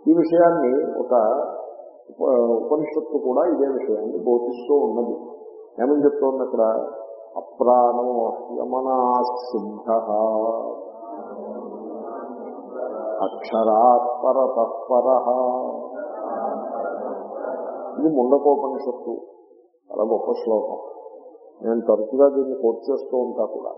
ఈ విషయాన్ని ఒక ఉప- ఉపనిషత్తు కూడా ఇదే విషయాన్ని బోధిస్తూ ఉన్నది ఏమని చెప్తోంది అక్కడ అప్రాణో యమనా సిద్ధ అక్షరాత్ పరతఃపర ఇది ముండకోపనిషత్తు చాలా గొప్ప శ్లోకం నేను తరచుగా దీన్ని కోట్ చేస్తూ ఉంటా కూడా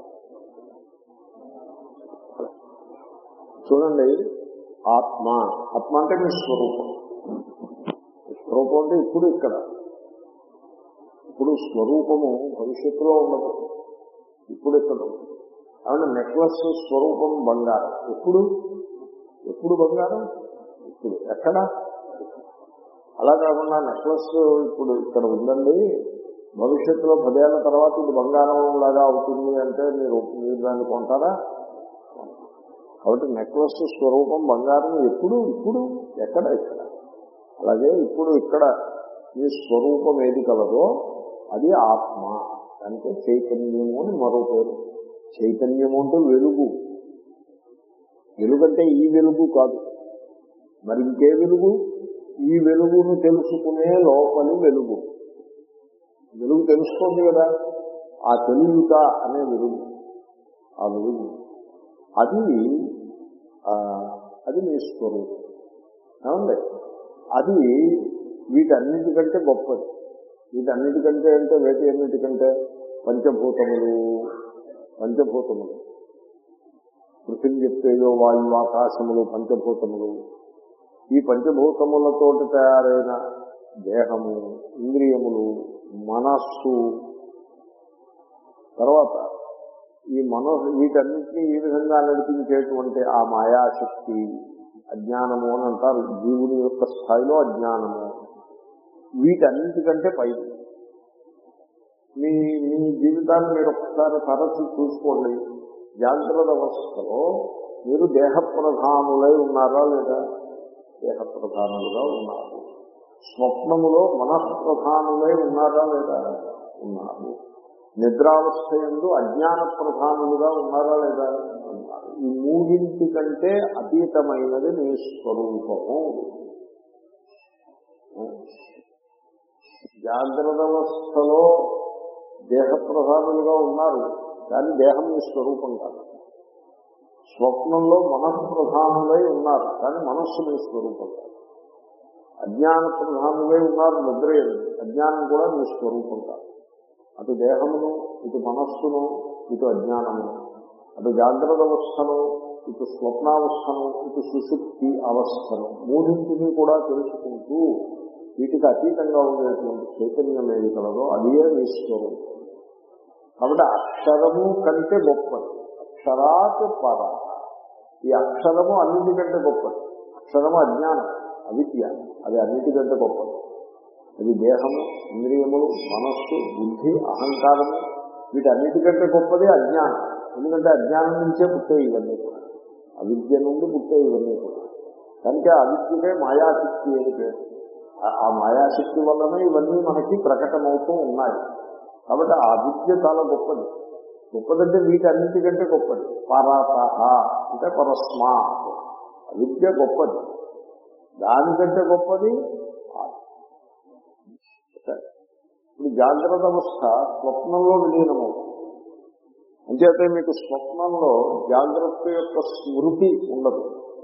చూడండి ఆత్మ ఆత్మ అంటే మీ స్వరూపం మీ స్వరూపం అంటే ఇప్పుడు ఇక్కడ ఇప్పుడు స్వరూపము భవిష్యత్తులో ఉండదు ఇప్పుడు ఇక్కడ ఉంది. కాబట్టి నెక్లెస్ స్వరూపం బంగారం ఎప్పుడు ఎప్పుడు బంగారం ఇప్పుడు ఎక్కడ అలా కాకుండా నెక్లెస్ ఇప్పుడు ఇక్కడ ఉందండి భవిష్యత్తులో పదేళ్ల తర్వాత ఇది బంగారం లాగా అవుతుంది అంటే మీరు మీరు దాన్ని కొంటారా కాబట్టి నెక్లెస్ స్వరూపం బంగారం ఎప్పుడు ఇప్పుడు ఎక్కడ ఇక్కడ అలాగే ఇప్పుడు ఇక్కడ మీ స్వరూపం ఏది కలదో అది ఆత్మ అంటే చైతన్యము అని మరో పేరు చైతన్యము అంటే వెలుగు వెలుగంటే ఈ వెలుగు కాదు మరి ఇంకే వెలుగు ఈ వెలుగును తెలుసుకునే లోపలి వెలుగు వెలుగు తెలుసుకోండి కదా ఆ తెలియట అనే వెలుగు ఆ వెలుగు అది ఆ, అది మీ స్వరూపం ఏమండి అది వీటన్నిటికంటే గొప్పది వీటన్నిటికంటే అంటే వేటి అన్నిటికంటే పంచభూతములు పంచభూతములు పృథివీ చెప్పేదో వాయు ఆకాశములు పంచభూతములు ఈ పంచభూతములతో తయారైన దేహము ఇంద్రియములు మనస్సు తర్వాత ఈ మనో వీటన్నిటినీ ఈ విధంగా నడిపించేటువంటి ఆ మాయాశక్తి అజ్ఞానము అని అంటారు జీవుని యొక్క స్థాయిలో అజ్ఞానము వీటన్నిటికంటే పైకి మీ మీ జీవితాన్ని మీరు ఒకసారి తరచు చూసుకోండి జాగ్రత్త అవస్థలో మీరు దేహ ప్రధానులై ఉన్నారా లేదా దేహ ప్రధానులుగా ఉన్నారు స్వప్నములో మనఃప్రధానులై ఉన్నారా లేదా ఉన్నారు నిద్రావస్థ ఎందు అజ్ఞాన ప్రధానులుగా ఉన్నారా లేదా ఉన్నారు ఈ మూడింటి కంటే అతీతమైనది మీ స్వరూపము జాగ్రత్త అవస్థలో దేహ ప్రధానులుగా ఉన్నారు కానీ దేహం మీ స్వరూపం కాదు స్వప్నంలో మనఃప్రధానులై ఉన్నారు కానీ మనస్సు మీ స్వరూపం కాదు అజ్ఞాన ప్రధానులై ఉన్నారు నిద్ర అజ్ఞానం కూడా మీ స్వరూపం కాదు అటు దేహమును ఇటు మనస్సును ఇటు అజ్ఞానము అటు జాగ్రత్త అవస్థను ఇటు స్వప్నావస్థను ఇటు సుశుక్తి అవస్థను మూడింటిని కూడా తెలుసుకుంటూ వీటికి అతీతంగా ఉండేటువంటి చైతన్యం ఏది కలదో అదే మీ స్వరూపం కాబట్టి అక్షరము కంటే గొప్పది అక్షరాత్ పర ఈ అక్షరము అన్నిటికంటే గొప్పది అక్షరము అజ్ఞానం అవిద్య అది అన్నిటికంటే గొప్పది అది దేహము ఇంద్రియములు మనస్సు బుద్ధి అహంకారము వీటన్నిటికంటే గొప్పది అజ్ఞానం ఎందుకంటే అజ్ఞానం నుంచే పుట్టే ఇవన్నీ కూడా అవిద్య నుండి పుట్టే ఇవన్నీ కూడా కనుక అవిద్యకే మాయాశక్తి అని పేరు ఆ- ఆ మాయాశక్తి వల్లనే ఇవన్నీ మనకి ప్రకటమవుతూ ఉన్నాయి కాబట్టి ఆ విద్య చాలా గొప్పది గొప్పదంటే వీటన్నిటికంటే గొప్పది పరత అంటే పరస్మా విద్య గొప్పది దానికంటే గొప్పది ఆత్మ. సరే. ఇప్పుడు జాగ్రత్త అవస్థ స్వప్నంలో విలీనమవుతుంది అంచేతే మీకు స్వప్నంలో జాగ్రత్త యొక్క స్మృతి ఉండదు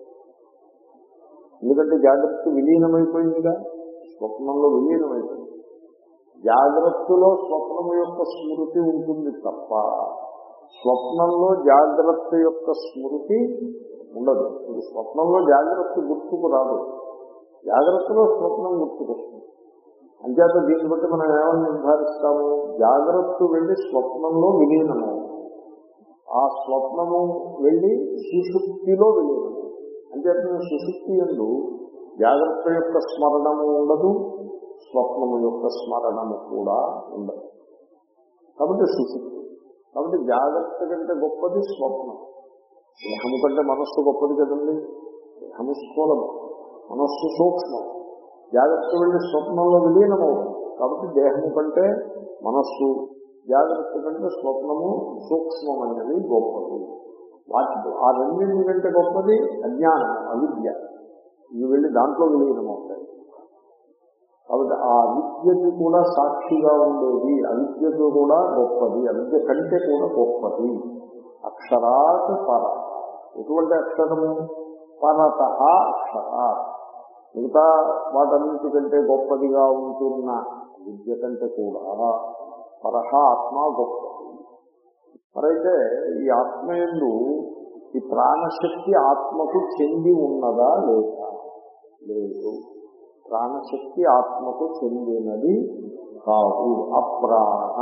ఎందుకంటే జాగ్రత్త విలీనమైపోయిందిగా స్వప్నంలో విలీనమైపోయింది జాగ్రత్తలో స్వప్నము యొక్క స్మృతి ఉంటుంది తప్ప స్వప్నంలో జాగ్రత్త యొక్క స్మృతి ఉండదు ఇది స్వప్నంలో జాగ్రత్త గుర్తుకు రాదు జాగ్రత్తలో స్వప్నం గుర్తుకొస్తుంది అంచేత దీన్ని బట్టి మనం ఏమని నిర్ధారిస్తాము జాగ్రత్త వెళ్ళి స్వప్నంలో విలీనము ఆ స్వప్నము వెళ్ళి సుషుప్తిలో విలీనము అంచేత సుషుప్తి ఎందు జాగ్రత్త యొక్క స్మరణము ఉండదు స్వప్నము యొక్క స్మరణము కూడా ఉండదు కాబట్టి సుషుప్తి కాబట్టి జాగ్రత్త కంటే గొప్పది స్వప్నం దేహము కంటే మనస్సు గొప్పది కదండి దేహము స్థూలము మనస్సు సూక్ష్మం జాగ్రత్త వెళ్ళి స్వప్నంలో విలీనమవుతుంది కాబట్టి దేహము కంటే మనస్సు జాగ్రత్త కంటే స్వప్నము సూక్ష్మమైనది గొప్పది వాటి ఆ రెండింటి కంటే గొప్పది అజ్ఞానం అవిద్య ఇవి వెళ్ళి దాంట్లో విలీనం అవుతాయి కాబట్టి ఆ అవిద్యకి కూడా సాక్షిగా ఉండేది అవిద్యకు కూడా గొప్పది అవిద్య కంటే కూడా గొప్పది అక్షరాత్ పర ఎటువంటి అక్షరము పరత అక్షరాత్ మిగతా వాటన్నిటికంటే గొప్పదిగా ఉంటున్న విద్య కంటే కూడా పరహ ఆత్మ గొప్పది మరైతే ఈ ఆత్మయందు ఈ ప్రాణశక్తి ఆత్మకు చెంది ఉన్నదా లేదా లేదు ప్రాణశక్తి ఆత్మకు చెందినది కాదు అప్రాణ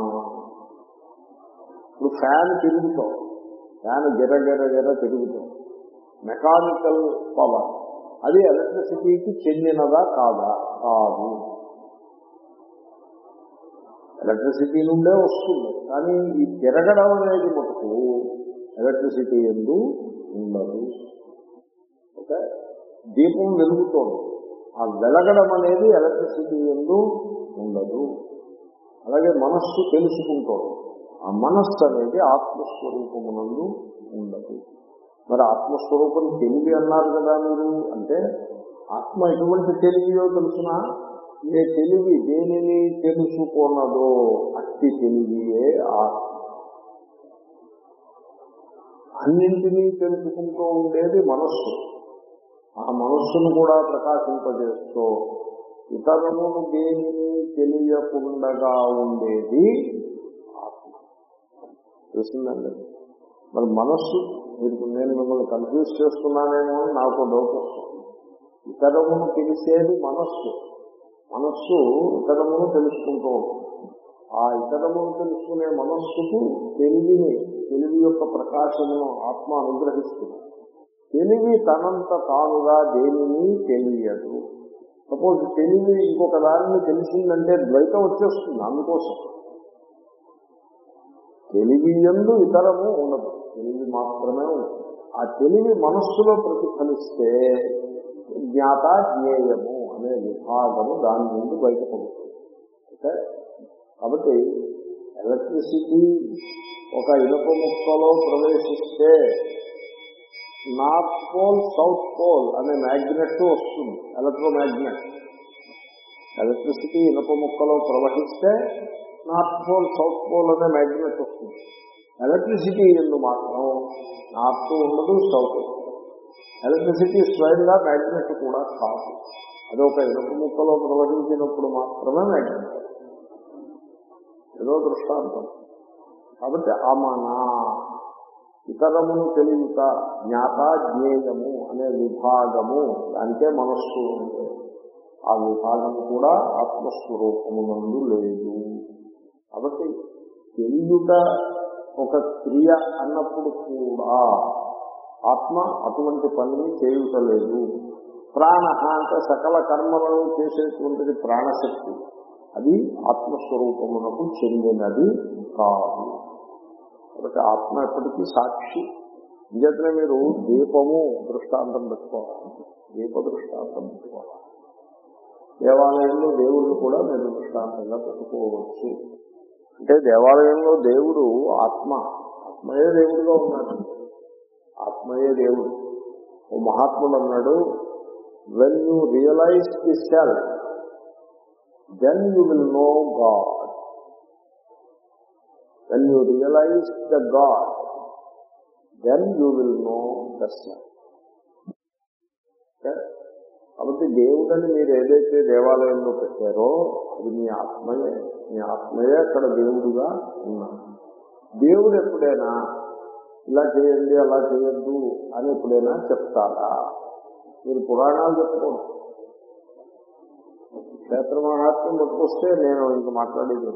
ఇప్పుడు ఫ్యాన్ తిరుగుతాం ఫ్యాన్ గిర గిర గిర తిరుగుతాం మెకానికల్ పవర్ అది ఎలక్ట్రిసిటీకి చెందినదా కాదా కాదు ఎలక్ట్రిసిటీ నుండే వస్తుంది కానీ ఈ తిరగడం అనేది మటుకు ఎలక్ట్రిసిటీ ఎందు ఉండదు ఓకే దీపం వెలుగుతోంది ఆ వెలగడం అనేది ఎలక్ట్రిసిటీ ఎందు ఉండదు అలాగే మనస్సు తెలుసుకుంటోంది ఆ మనస్సు అనేది ఆత్మస్వరూపమునందు ఉండదు మరి ఆత్మస్వరూపం తెలివి అన్నారు కదా మీరు అంటే ఆత్మ ఎటువంటి తెలివియో తెలుసిన ఏ తెలివి దేనిని తెలుసుకున్నదో అట్టి తెలివియే ఆత్మ అన్నింటినీ తెలుసుకుంటూ ఉండేది మనస్సు ఆ మనస్సును కూడా ప్రకాశింపజేస్తూ ఇతరమును దేనిని తెలియకుండగా ఉండేది ఆత్మ తెలిసిందండి మరి మనస్సు మీరు నేను మిమ్మల్ని కన్ఫ్యూజ్ చేస్తున్నానేమో అని నాకు డౌట్ వస్తుంది ఇతరమును తెలిసేది మనస్సు మనస్సు ఇతరమును తెలుసుకుంటూ ఉంటుంది ఆ ఇతరమును తెలుసుకునే మనస్సుకు తెలివిని తెలివి యొక్క ప్రకాశమును ఆత్మ అనుగ్రహిస్తుంది తెలివి తనంత తానుగా దేనిని తెలియదు సపోజ్ తెలివి ఇంకొక దానిని తెలిసిందంటే ద్వైతం వచ్చేస్తుంది అందుకోసం తెలివి ఎందు ఇతరము ఉండదు తెలివి మాత్రమే ఉంటుంది ఆ తెలివి మనస్సులో ప్రతిఫలిస్తే జ్ఞాత జ్ఞేయము అనే విభాగము దాని నుండి బయటపడుతుంది ఓకే కాబట్టి ఎలక్ట్రిసిటీ ఒక ఇనుప ముక్కలో ప్రవేశిస్తే నార్త్ పోల్ సౌత్ పోల్ అనే మ్యాగ్నెట్ వస్తుంది ఎలక్ట్రోమాగ్నెట్ ఎలక్ట్రిసిటీ ఇనుప ముక్కలో ప్రవహిస్తే నార్త్ పోల్ సౌత్ పోల్ అనే మ్యాగ్నెట్ వస్తుంది ఎలక్ట్రిసిటీ ఎందు మాత్రం నార్త్ ఉండదు సౌత్ ఎలక్ట్రిసిటీ స్వయంగా మ్యాగ్నెట్ కూడా కాదు అది ఒక ఇనుప ముక్కలో ప్రవహించినప్పుడు మాత్రమే మ్యాగ్నెట్ ఏదో దృష్టాంతం కాబట్టి అమన ఇతరమును తెలియక జ్ఞాత జ్ఞేయము అనే విభాగము దానికే మనస్సు ఉంది ఆ విభాగము కూడా ఆత్మస్వరూపమునందు లేదు కాబట్టి తెలియట ఒక క్రియ అన్నప్పుడు కూడా ఆత్మ అటువంటి పనిని చేయుటలేదు ప్రాణ అంటే సకల కర్మలను చేసేటువంటిది ప్రాణశక్తి అది ఆత్మస్వరూపమునకు చెందినది కాదు కాబట్టి ఆత్మ ఎప్పటికీ సాక్షి ఇంకేతనే మీరు దీపము దృష్టాంతం పెట్టుకోవాలి దీప దృష్టాంతం పెట్టుకోవాలి దేవాలయంలో దేవుళ్ళు కూడా మీరు దృష్టాంతంగా పెట్టుకోవచ్చు అంటే దేవాలయంలో దేవుడు ఆత్మ ఆత్మయే దేవుడుగా ఉన్నాడు ఆత్మయే దేవుడు ఓ మహాత్ముడు అన్నాడు when you realise the self then you will know God. When you realize the God, then you will know the self. Okay? కాబట్టి దేవుడని మీరు ఏదైతే దేవాలయంలో పెట్టారో అది మీ ఆత్మయే మీ ఆత్మయే అక్కడ దేవుడుగా ఉన్నారు దేవుడు ఎప్పుడైనా ఇలా చేయండి అలా చేయొద్దు అని ఎప్పుడైనా చెప్తారా మీరు పురాణాలు చెప్పుకోండి క్షేత్ర మహాత్మ్యం పట్టుకొస్తే నేను ఇంక మాట్లాడేది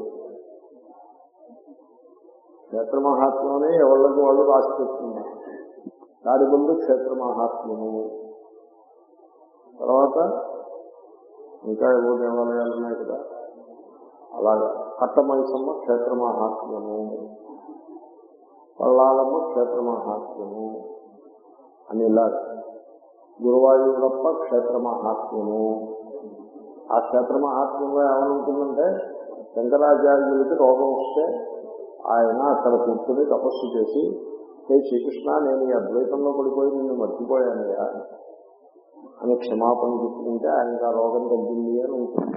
క్షేత్ర మహాత్మ్యమే ఎవరికి వాళ్ళు రాసి పెట్టుకున్నారు దాని ముందు క్షేత్ర మహాత్మ్యము తర్వాత ఇంకా ఏవో దేవాలయాలు ఉన్నాయి కదా అలాగా కట్టమైసమ్మ క్షేత్ర మహాత్మ్యము పల్లాలమ్మ క్షేత్ర మహాత్మ్యము అని ఇలాగా గురువాయూరప్ప క్షేత్ర మహాత్మ్యము ఆ క్షేత్ర మహాత్మ్యంలో ఏమనుంటుందంటే శంకరాచార్యులకి రోగం వస్తే ఆయన అక్కడ కూర్చొని తపస్సు చేసి హే శ్రీకృష్ణ నేను ఈ అద్వైతంలో పడిపోయి నిన్ను మర్చిపోయానయ్యా అని క్షమాపణ చెప్పుకుంటే ఆయనకు ఆ రోగం తగ్గింది అని ఉంటుంది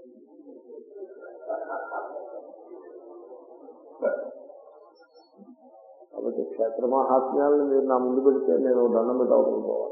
కాబట్టి క్షేత్ర మహాత్మ్యాలను మీరు నా ముందు పెడితే నేను దండం పెట్టవనుకోవాలి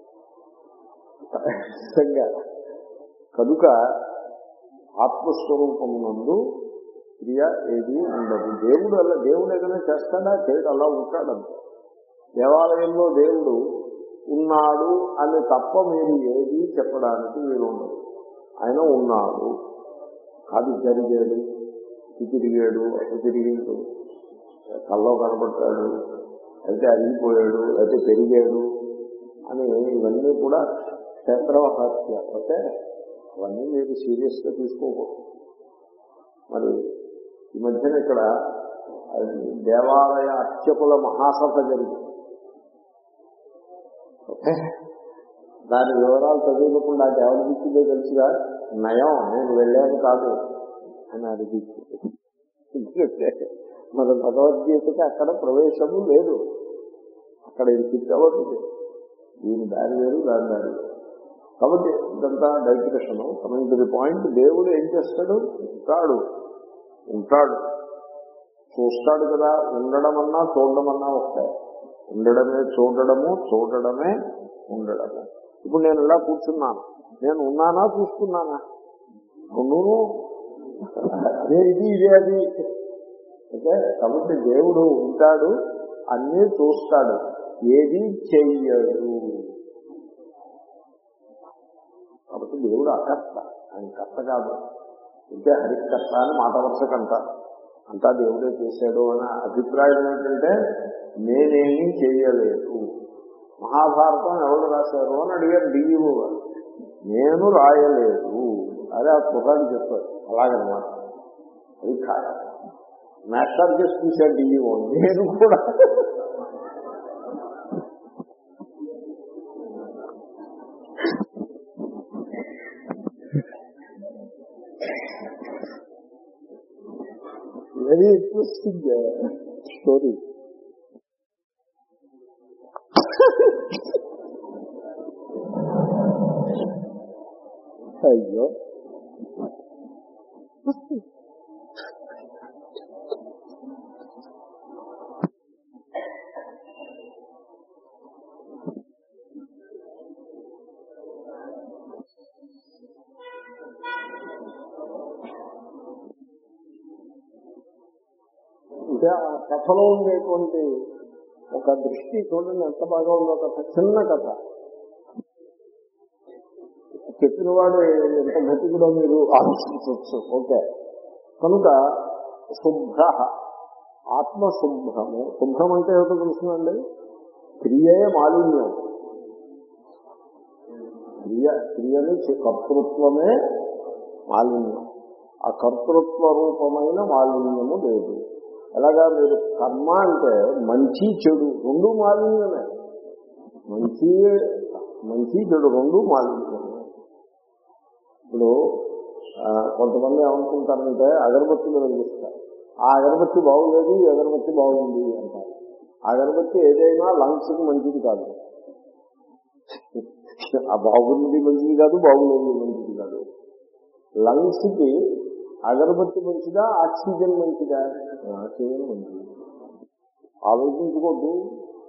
నిజంగా కనుక ఆత్మస్వరూపమునందు క్రియ ఏది ఉండదు దేవుడు అలా దేవుడు ఏదైనా చేస్తాడా చేయడు అలా ఉంటాడంతే దేవాలయంలో దేవుడు ఉన్నాడు అని తప్ప మీరు ఏది చెప్పడానికి మీరు ఉండదు ఆయన ఉన్నాడు కాదు జరిగాడు ఇటు తిరిగాడు అటు తిరిగాడు కల్లో కనబడ్డాడు అయితే అరిగిపోయాడు అయితే పెరిగాడు అని ఇవన్నీ కూడా క్షేత్రవహాస్య ఓకే అవన్నీ మీరు సీరియస్ గా తీసుకోకూడదు మరి ఈ మధ్యన ఇక్కడ దేవాలయ అర్చకుల మహాసభ జరిగింది ఓకే దాని వివరాలు చదువుకుండా దేవనిపించిందో తెలుసుగా నయం నేను వెళ్ళాను కాదు అని అనిపించింది ఎందుకంటే మన భగవద్గీతకి అక్కడ ప్రవేశము లేదు అక్కడ ఇది ఫిట్ అవ్వదు దీని దారి వేరు దాని దారి వేరు కాబట్టి ఇదంతా digression coming to the point దేవుడు ఏం చేస్తాడు ఉంటాడు ఉంటాడు చూస్తాడు కదా ఉండడం అన్నా చూడడం అన్నా వస్తాయి ఉండడమే చూడడము చూడడమే ఉండడము ఇప్పుడు నేను ఇలా కూర్చున్నాను నేను ఉన్నానా చూస్తున్నానా నువ్వు అదే ఇది ఇదే అది ఓకే కాబట్టి దేవుడు ఉంటాడు అన్నీ చూస్తాడు ఏది చెయ్యడు కాబట్టి దేవుడు అకర్త ఆయన కర్త కాదు ఇంకే హరికర్త అని మాట వరుసకు అంటారు అంతా దేవుడే చేశాడు అనే అభిప్రాయం ఏంటంటే నేనేమీ చేయలేదు మహాభారతం ఎవరు రాశారు అని అడిగారు డిఈఓ గారు నేను రాయలేదు అదే ఆ పురాణి చెప్పారు అలాగనమాట అది కాదు మాస్టర్ చేసి చూశాడు డిఈఓ నేను కూడా వెరీ ఇంట్రెస్టింగ్ స్టోరీ అయ్యో అంటే ఆ కథలో ఉండేటువంటి ఒక దృష్టి చూడండి ఎంత బాగా ఉందో కథ చిన్న కథ చెప్పిన వాడు ఎంత గట్టిగా మీరు ఆలోచించవచ్చు ఓకే కనుక శుభ్ర ఆత్మ శుభ్రము శుభ్రం అంటే ఏమిటో తెలుసునండి క్రియే మాలిన్యం క్రియ క్రియని కర్తృత్వమే మాలిన్యం ఆ కర్తృత్వ రూపమైన మాలిన్యము లేదు ఎలాగా మీరు కర్మ అంటే మంచి చెడు రెండు మాలిన్యమే మంచి మంచి చెడు రెండు మాలిన్యమే ఇప్పుడు కొంతమంది ఏమనుకుంటారంటే అగరబత్తులు వెలిగిస్తారు ఆ అగరబత్తి బాగులేదు ఈ అగరబత్తి బాగుంది అంటారు అగరబత్తి ఏదైనా లంగ్స్ కి మంచిది కాదు ఆ బాగున్నది మంచిది కాదు బాగులేదు మంచిది కాదు లంగ్స్ కి అగరబత్తి మంచిదా ఆక్సిజన్ మంచిదా ఆక్సిజన్ మంచిది ఆలోచించుకోద్దు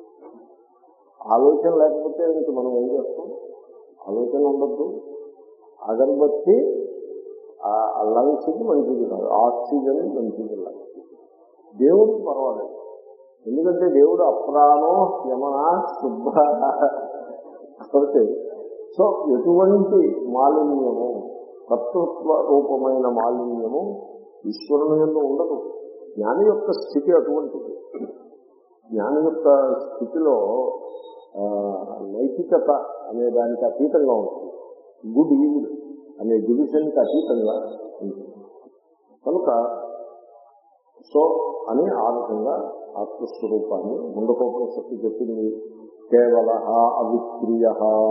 ఆలోచన లేకపోతే ఇంక మనం ఏం చేస్తాం ఆలోచన ఉండద్దు అగరబత్తి లంగ్స్ కి మంచిది కాదు ఆక్సిజన్ మంచిది లంగ్స్ దేవుడికి పర్వాలేదు ఎందుకంటే దేవుడు అప్రాణో యమన శుభ్ర కాబట్టి సో ఎటువంటి మాలిన్యము కర్తృత్వ రూపమైన మాలిన్యము ఈశ్వరుని ఎందు ఉండదు జ్ఞాని యొక్క స్థితి అటువంటిది జ్ఞాని యొక్క స్థితిలో నైతికత అనే దానికి అతీతంగా ఉంటుంది గుడ్ ఈవిల్ అనే డివిజన్కి అతీతంగా ఉంటుంది కనుక సో అని ఆ విధంగా ఆత్మస్వరూపాన్ని ముందుకోపనిషత్తు చెప్పింది కేవల అవిక్రియ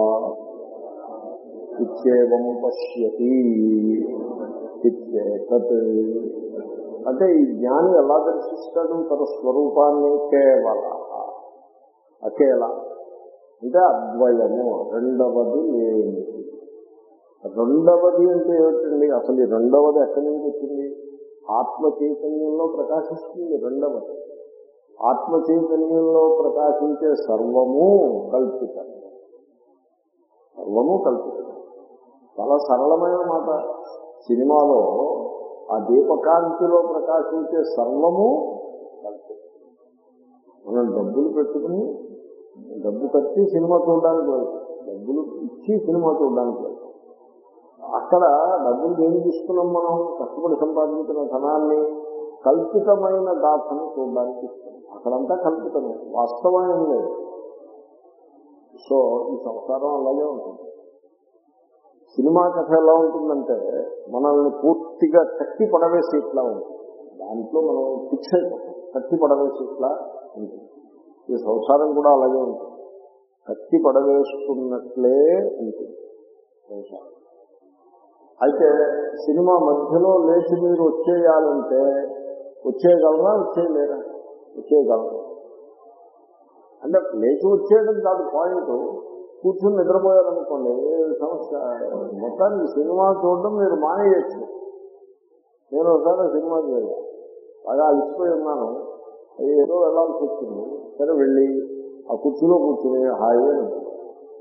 ఇత్యేవం పశ్యతి ఇత్యేతత్ అంటే ఈ జ్ఞాని ఎలా దర్శిస్తాడు తన స్వరూపాన్ని కేవల అకేల అంటే అద్వయము రెండవది లేనిది రెండవది అంటే ఏమిటండి అసలు ఈ రెండవది ఎక్కడి నుంచి వచ్చింది ఆత్మ చైతన్యంలో ప్రకాశిస్తుంది రెండవది ఆత్మ చైతన్యంలో ప్రకాశించే సర్వము కల్పితం సర్వము కల్పితం చాలా సరళమైన మాట సినిమాలో ఆ దీపకాంతిలో ప్రకాశించే సర్వము కల్పితం మనం డబ్బులు పెట్టుకుని డబ్బు కట్టి సినిమా చూడడానికి వెళ్తాం డబ్బులు ఇచ్చి సినిమా చూడడానికి వెళ్తాం అక్కడ డబ్బులు దేనికి ఇస్తున్నాం మనం కష్టపడి సంపాదించిన ధనాన్ని కల్పితమైన దాతను చూడడానికి ఇస్తున్నాం అక్కడంతా కల్పితమే వాస్తవం లేదు సో ఈ సంసారం అలాగే ఉంటుంది సినిమా కథ ఎలా ఉంటుందంటే మనల్ని పూర్తిగా కట్టి పడవేసి ఇట్లా ఉంటుంది దాంట్లో మనం ఫిక్స్ అయిపోతాం కట్టి పడవేసి ఇట్లా ఉంటుంది ఈ సంసారం కూడా అలాగే ఉంటుంది కట్టి పడవేసుకున్నట్లే ఉంటుంది సంసారం అయితే సినిమా మధ్యలో లేచి మీరు వచ్చేయాలంటే వచ్చేయగలరా వచ్చేయలేరా వచ్చేయగలరు అంటే లేచి వచ్చేయడం కాదు పాయింట్ కూర్చుని నిద్రపోయారనుకోండి సమస్య మొత్తానికి సినిమా చూడడం మీరు మానేయచ్చు నేను ఒకసారి సినిమా చేయాలి బాగా అలసిపోయి ఉన్నాను అది ఏదో వెళ్ళాల్సి వచ్చింది సరే వెళ్ళి ఆ కుర్చీలో కూర్చుని హాయిగా నిద్రపోయాను.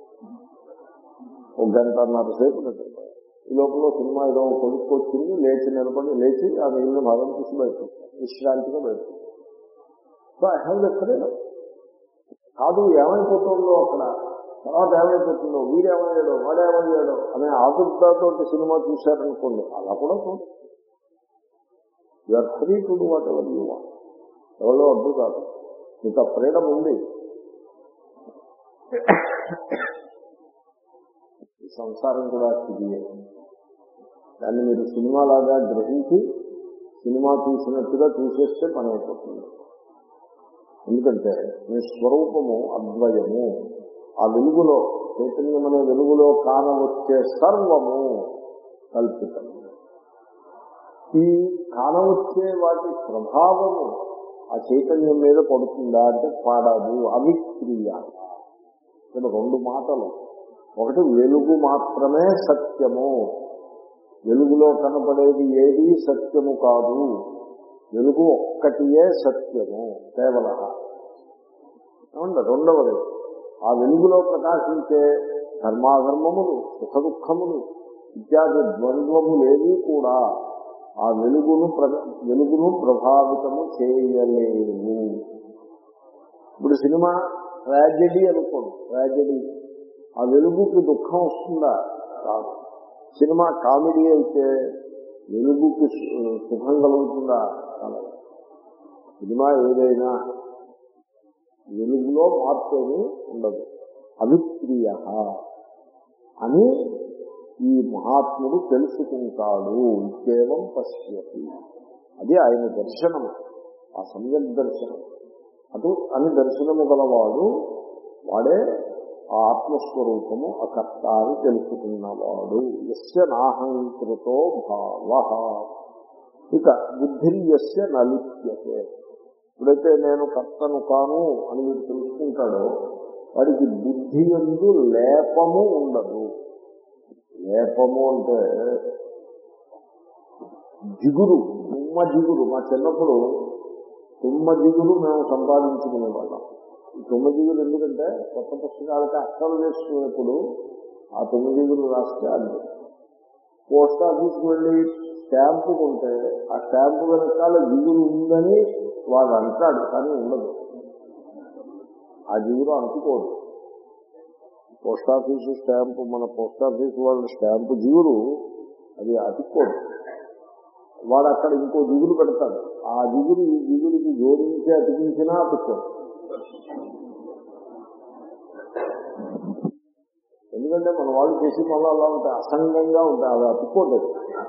ఒక గంటన్నర సేపు నిద్రపోయాను ఈ లోపల సినిమా ఏదో కొనుక్కొచ్చింది లేచి నిలబడి లేచి ఆ మిగిలిన భాగం చూసి బయటకు వచ్చాను. విశ్రాంతిగా బయటకు వచ్చాను. So I have the freedom కాదు ఏమైపోతుందో అక్కడ తర్వాత ఏమైపోతుందో వీడేమయ్యాడో వాడేమయ్యాడో అనే ఆదుర్దాతో సినిమా చూశారనుకోండి అలా కూడా చూడండి you're free to do whatever you want ఎవరో అడ్డు కాదు మీకు ఫ్రీడమ్ ఉంది ఈ సంసారం కూడా ఇదియే దాన్ని మీరు సినిమాలాగా గ్రహించి సినిమా చూసినట్టుగా చూసేస్తే పని అయిపోతుంది ఎందుకంటే మీ స్వరూపము అద్వయము ఆ వెలుగులో చైతన్యం అనే వెలుగులో కానవచ్చే సర్వము కల్పితము ఈ కానవచ్చే వాటి ప్రభావము ఆ చైతన్యం మీద పడుతుందా అంటే పాడదు అవిక్రియ ఇక్కడ రెండు మాటలు ఒకటి వెలుగు మాత్రమే సత్యము వెలుగులో కనపడేది ఏది సత్యము కాదు వెలుగు ఒక్కటియే సత్యము కేవల ఏమండి రెండవది ఆ వెలుగులో ప్రకాశించే ధర్మాధర్మములు సుఖ దుఃఖములు ఇత్యాది ద్వంద్వములేవి కూడా ఆ వెలుగును ప్ర- వెలుగును ప్రభావితము చేయలేవు ఇప్పుడు సినిమా ట్రాజెడీ అనుకోండి ట్రాజెడీ ఆ వెలుగుకి దుఃఖం వస్తుందా కాదు సినిమా కామెడీ అయితే వెలుగుకి సు- సుఖం కలుగుతుందా కలగదు సినిమా ఏదైనా వెలుగులో మార్పు ఏమీ ఉండదు అవిక్రియ అని ఈ మహాత్ముడు తెలుసుకుంటాడు కేవలం పశ్యతి అది ఆయన దర్శనం ఆ సమ్యక్ దర్శనం అటు అని దర్శనము గలవాడు వాడే ఆ ఆత్మస్వరూపము అకర్త అని తెలుసుకున్నవాడు ఎస్య నాహంకృతో భావ ఇక బుద్ధిర్యస్య నలిప్యతే ఎప్పుడైతే నేను కర్తను కాను అని మీరు తెలుసుకుంటాడో వాడికి బుద్ధి ఎందు లేపము ఉండదు లేపము అంటే జిగురు తుమ్మ జిగురు మా చిన్నప్పుడు తుమ్మ జిగురు మేము సంపాదించుకునే వాళ్ళం ఈ తుమ్మ జిగురు ఎందుకంటే కొత్త పుస్తకాలకి అక్షరం వేసుకునేప్పుడు ఆ తుమ్మ జిగురు రాస్తే అది పోస్ట్ ఆఫీస్కి వెళ్ళి స్టాంపు కొంటే ఆ స్టాంపు వెనకాల జిగురు ఉందని వాడు అంటాడు కానీ ఉండదు ఆ జిగురు అంటుకోదు పోస్ట్ ఆఫీసు స్టాంపు మన పోస్ట్ ఆఫీస్ వాళ్ళ స్టాంపు జిగురు అది అతుక్కోదు వాడు అక్కడ ఇంకో జిగురు పెడతాడు ఆ జిగురు ఈ జిగురికి జోడించి అతికించినా అతుక్కోదు ఎందుకంటే మన వాళ్ళు చేసి మళ్ళీ అలా ఉంటాయి అసంగంగా ఉంటాయి అది అతుక్కోలేదు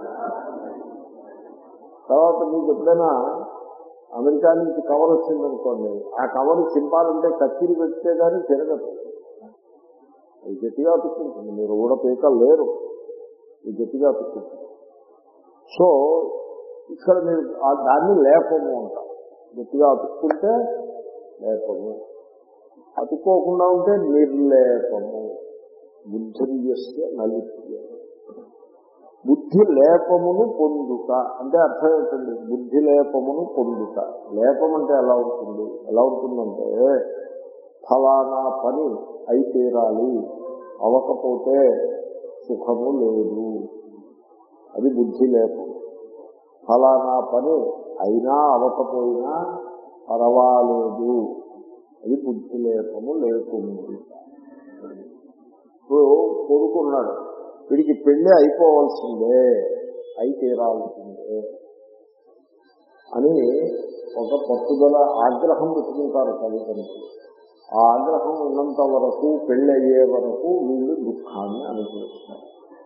తర్వాత మీకు ఎప్పుడైనా అమెరికా నుంచి కవర్ వచ్చిందనుకోండి ఆ కవర్ చింపాలంటే కత్తిరి పెడితే కానీ తిరగదు ఇది గట్టిగా అతుక్కుంటుంది మీరు కూడా పీక లేరు ఇది గట్టిగా అతుక్కుంటుంది సో ఇక్కడ మీరు ఆ దాన్ని లేపము అంటారు గట్టిగా అతుక్కుంటే లేపము అతుక్కోకుండా ఉంటే నిర్లేపము బుద్ధి చేస్తే నలిప్యం బుద్ధి లేపమును పొందుట అంటే అర్థం ఏంటండి బుద్ధి లేపమును పొందుట లేపం అంటే ఎలా ఉంటుంది ఎలా ఉంటుందంటే ఫలానా పని అయి తీరాలి అవకపోతే సుఖము లేదు అది బుద్ధి లేపం ఫలానా పని అయినా అవకపోయినా పర్వాలేదు అది బుద్ధి లేపము లేకుండా ఇప్పుడు కొడుకున్నాడు వీడికి పెళ్లి అయిపోవాల్సిందే అయి తీరాల్సిందే అని ఒక పట్టుదల ఆగ్రహం పెట్టుకుంటారు తల్లిదండ్రులు ఆ ఆగ్రహం ఉన్నంత వరకు పెళ్లి అయ్యే వరకు వీళ్ళు దుఃఖాన్ని అనుభవిస్తారు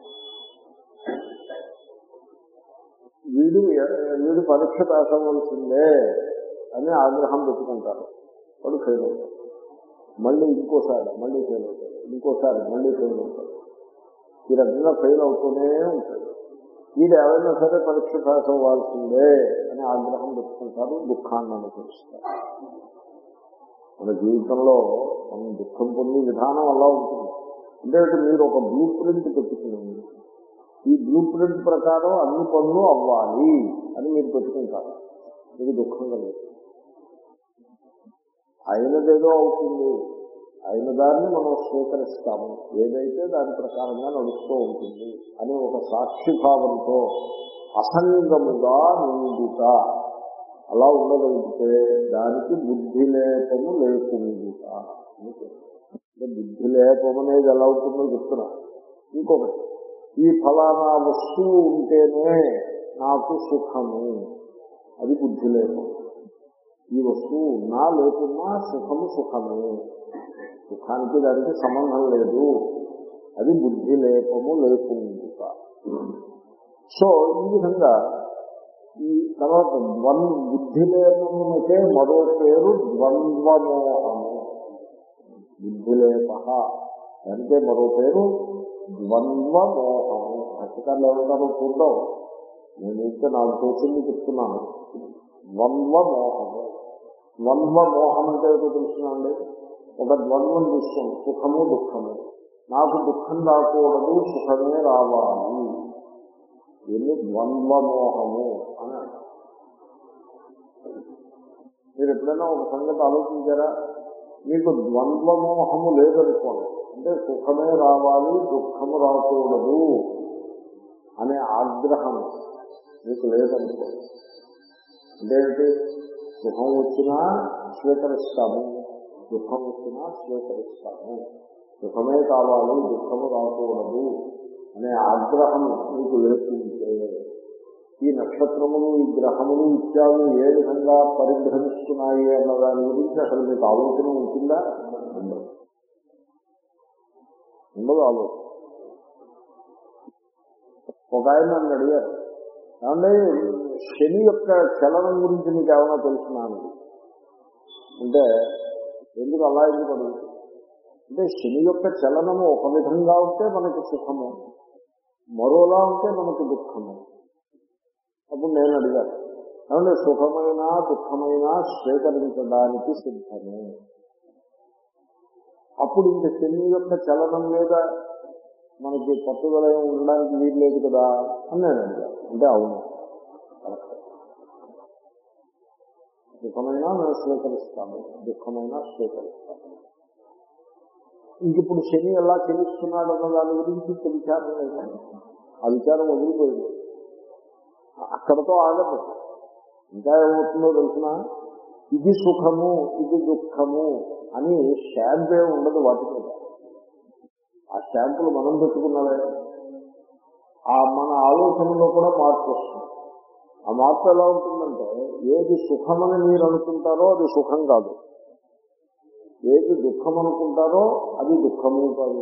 వీడు వీడు పరీక్ష పాస్ అవ్వాల్సిందే అని ఆగ్రహం పెట్టుకుంటారు వాడు ఫెయిల్ అవుతాడు మళ్ళీ ఇంకోసారి మళ్ళీ ఫెయిల్ అవుతాడు ఇంకోసారి మళ్ళీ ఫెయిల్ అవుతాడు ఈ రకంగా ఫెయిల్ అవుతూనే ఉంటాడు వీడు ఎవరైనా సరే పరీక్ష పాస్ అవ్వాల్సిందే అని ఆగ్రహం పెట్టుకుంటారు దుఃఖాన్ని అనుభవిస్తారు మన జీవితంలో మనం దుఃఖం పొందే విధానం అలా ఉంటుంది అంటే మీరు ఒక బ్లూ ప్రింట్ పెట్టుకుని ఈ బ్లూ ప్రింట్ ప్రకారం అన్ని పనులు అవ్వాలి అని మీరు పెట్టుకుంటారు మీకు దుఃఖం కలదు అయినదేదో అవుతుంది అయిన దాన్ని మనం స్వీకరిస్తాము ఏదైతే దాని ప్రకారంగా నడుస్తూ ఉంటుంది అని ఒక సాక్షిభావంతో అసంగముగా నిండుట అలా ఉండగలిగితే దానికి బుద్ధి లేపము లేకుండుట అని చెప్పారు. అంటే బుద్ధి లేపం అనేది ఎలా ఉంటుందో చెప్తున్నా ఇంకొకటి ఈ ఫలానా వస్తువు ఉంటేనే నాకు సుఖము అది బుద్ధి లేపం ఈ వస్తువు ఉన్నా లేకున్నా సుఖము సుఖమే సుఖానికి దానికి సంబంధం లేదు అది బుద్ధి లేపము లేకుండుట సో ఈ విధంగా ఈ తర్వాత ద్వంద్ బుద్ధి లేపమునకే మరో పేరు ద్వంద్వమోహము బుద్ధి లేప దానికే మరో పేరు ద్వంద్వమోహము భాష్యకారులు ఏమంటారో చూద్దాం నేను ఇంకా నాకు తోచింది చెప్తున్నాను ద్వంద్వమోహము ద్వంద్వమోహం అంటే ఏదో తెలుసునండి ఒక ద్వంద్వం తీసుకోండి సుఖము దుఃఖము నాకు దుఃఖం రాకూడదు సుఖమే రావాలి దీన్ని ద్వంద్వమోహము అని అంటారు మీరు ఎప్పుడైనా ఒక సంగతి ఆలోచించారా మీకు ద్వంద్వమోహము లేదనుకోండి అంటే సుఖమే రావాలి దుఃఖము రాకూడదు అనే ఆగ్రహం మీకు లేదనుకోండి అంటే ఏంటి సుఖం వచ్చినా స్వీకరిస్తాము దుఃఖం వచ్చినా స్వీకరిస్తాము సుఖమే కావాలి దుఃఖము రాకూడదు అనే ఆగ్రహం మీకు లేకుంటే ఈ నక్షత్రములు ఈ గ్రహములు ఇత్యాదులు ఏ విధంగా పరిభ్రమిస్తున్నాయి అన్న దాని గురించి అసలు మీకు ఆలోచన ఉంటుందా ఉండదు ఉండదు ఆలోచన ఒక ఆయన నన్ను అడిగారు ఏమంటే శని యొక్క చలనం గురించి మీకు ఏమైనా తెలుసునా అని అంటే ఎందుకు అలా ఎందుకు అడుగుతుంది అంటే శని యొక్క చలనము ఒక విధంగా ఉంటే మనకి సుఖము మరోలా ఉంటే మనకి దుఃఖము అప్పుడు నేను అడిగాను ఏమంటే సుఖమైన దుఃఖమైన స్వీకరించడానికి సిద్ధము అప్పుడు ఇంక శని యొక్క చలనం మీద మనకి పట్టుదల ఏమి ఉండడానికి వీలు లేదు కదా అని నేను అడిగాను అంటే అవును సుఖమైనా నేను స్వీకరిస్తాను దుఃఖమైనా స్వీకరిస్తాను ఇంక ఇప్పుడు శని ఎలా తెలుస్తున్నాడు అన్న దాని గురించి విచారం లేదు ఆ విచారం వదిలిపోయింది అక్కడతో ఆగదు ఇంకా ఏమవుతుందో తెలిసిన ఇది సుఖము ఇది దుఃఖము అని స్టాంపే ఉండదు వాటి మీద ఆ స్టాంపులు మనం పెట్టుకున్నవే ఆ మన ఆలోచనలో కూడా మార్పు వస్తుంది ఆ మార్పు ఎలా ఉంటుందంటే ఏది సుఖమని మీరు అనుకుంటారో అది సుఖం కాదు ఏది దుఃఖం అనుకుంటారో అది దుఃఖము కాదు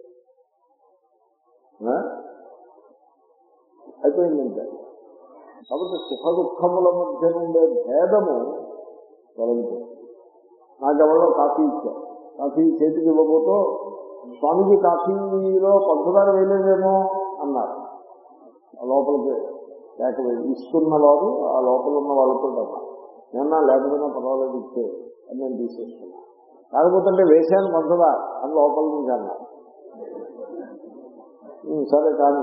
ఆ? అయిపోయిందంటే కాబట్టి సుఖ దుఃఖముల మధ్య ఉండే భేదము తొలగిపోతుంది నాకెవరో కాఫీ ఇచ్చారు కాఫీ చేతికి ఇవ్వబోతూ స్వామిజీ కాఫీలో పంచదార వేయలేదేమో అన్నారు ఆ లోపలికి లేకపోతే ఇస్తున్న వారు ఆ లోపల ఉన్న వాళ్ళతో అన్నారు ఏమన్నా లేకపోయినా పర్వాలేదు ఇచ్చే అని నేను తీసేస్తున్నా తాగబోతుంటే వేశాను పంచదార అని లోపల నుంచి అన్నారు "ఉమ్, సరే కానీ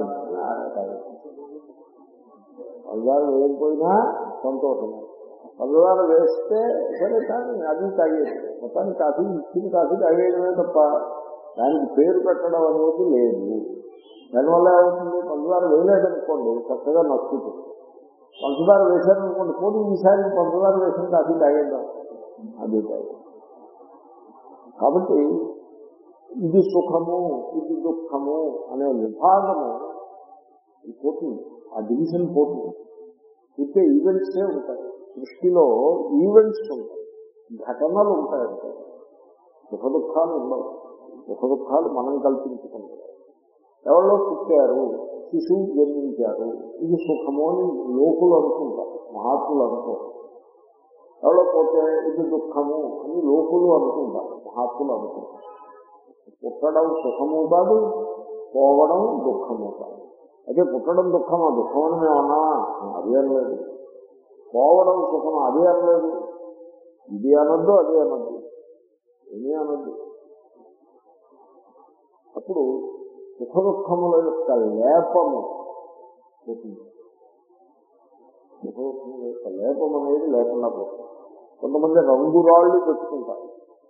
పంచదార వేయకపోయినా సంతోషమే పంచదార వేస్తే సరే కానీ అది తాగేది మొత్తానికి కాఫీ ఇచ్చిన కాఫీ తాగేయడమే తప్ప దానికి పేరు పెట్టడం అనేది లేదు దానివల్ల ఏమవుతుంది పంచదార వేయలేదనుకోండి చక్కగా నచ్చుతుంది పంచదార వేశారనుకోండి పోటీ ఈసారి పంచదార వేసిన కాఫీ తాగేద్దాం అది తాగేద్దాం కాబట్టి ఇది సుఖము ఇది దుఃఖము అనే విభాగము ఇది పోతుంది ఆ డివిజన్ పోతుంది ఇచ్చే ఈవెంట్సే ఉంటాయి సృష్టిలో ఈవెంట్స్ ఉంటాయి ఘటనలు ఉంటాయి అంటే సుఖ దుఃఖాలు ఉండవు సుఖ దుఃఖాలు మనం కల్పించుకుంటాం ఎవరో పుట్టారు శిశువు జన్మించారు ఇది సుఖము అని లోకులు అనుకుంటారు మహాత్ములు అనుకోరు ఎవరో పోతే ఇది దుఃఖము అని లోకులు అనుకుంటారు మహాత్ములు అనుకుంటారు పుట్టడం సుఖము కాదు పోవడం దుఃఖము కాదు అదే పుట్టడం దుఃఖమా దుఃఖం అని మేము అన్నామా అది అనలేదు పోవడం సుఖమా అది అనలేదు ఇది అనొద్దు అది అనొద్దు ఏమీ అనొద్దు అప్పుడు సుఖ దుఃఖముల యొక్క లేపము పోతుంది సుఖ దుఃఖముల యొక్క లేపం అనేది లేకుండా పోతుంది కొంతమంది రంగురాళ్ళు పెట్టుకుంటారు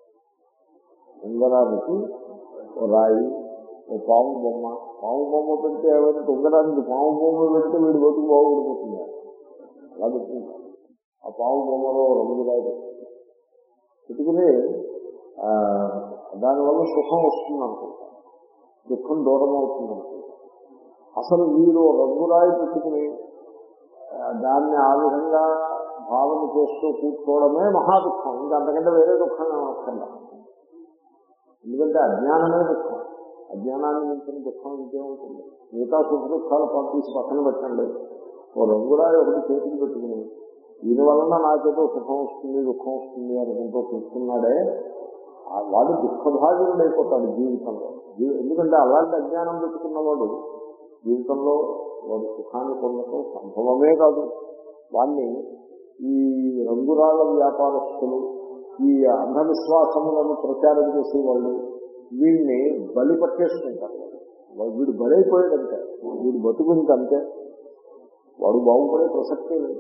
ఉంగరానికి ఓ రాయి ఓ పాము బొమ్మ పాము బొమ్మ పెడితే ఎవరైనా ఉంగరానికి పాము బొమ్మ పెడితే వీడు బతుకు బాగుపడిపోతుంది అలా పెట్టుకుంటారు ఆ పాము బొమ్మలో రంగు రాయి పెట్టుకుంటారు. పెట్టుకుని ఆ, దానివల్ల సుఖం వస్తుంది అనుకుంటారు దుఃఖం దూరం అవుతుంది అనుకుంటారు అసలు వీరు రంగురాయి పెట్టుకుని ఆ, దాన్ని ఆ విధంగా భావన చేస్తూ కూర్చోవడమే మహా దుఃఖం ఇంకా అంతకంటే వేరే దుఃఖం అవసరం ఎందుకంటే అజ్ఞానమే దుఃఖం అజ్ఞానాన్ని మించిన దుఃఖం ఇంకేముంటుంది మిగతా సుఖ దుఃఖాలు పంపించి పక్కన పెట్టండి ఓ రంగురాయి ఒకటి చేతికి పెట్టుకుని దీని వలన నాకేదో సుఖం వస్తుంది దుఃఖం వస్తుంది అనుకుంటూ కూర్చున్నాడే ఆ వాడు దుఃఖభాగ్యుడు అయిపోతాడు జీవితంలో జీ- ఎందుకంటే అలాంటి అజ్ఞానం పెట్టుకున్నవాడు జీవితంలో వాడు సుఖాన్ని పొందటం సంభవమే కాదు వాణ్ణి ఈ రంగురాళ్ళ వ్యాపారస్తులు ఈ అంధవిశ్వాసములను ప్రచారం చేసే వాళ్ళు వీడిని బలి పట్టేసుకుంటారు వాడు వీడు బలైపోయాడంటే వీడు బతుకుంటే అంతే వాడు బాగుపడే ప్రసక్తే లేదు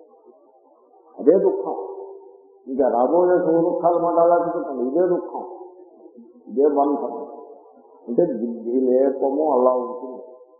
అదే దుఃఖం ఇంకా రాబోయే సుఖ దుఃఖాల మాట అలా చెప్పండి ఇదే దుఃఖం ఇదే బంధం అంటే బుద్ధి లేపము అలా ఉంటుంది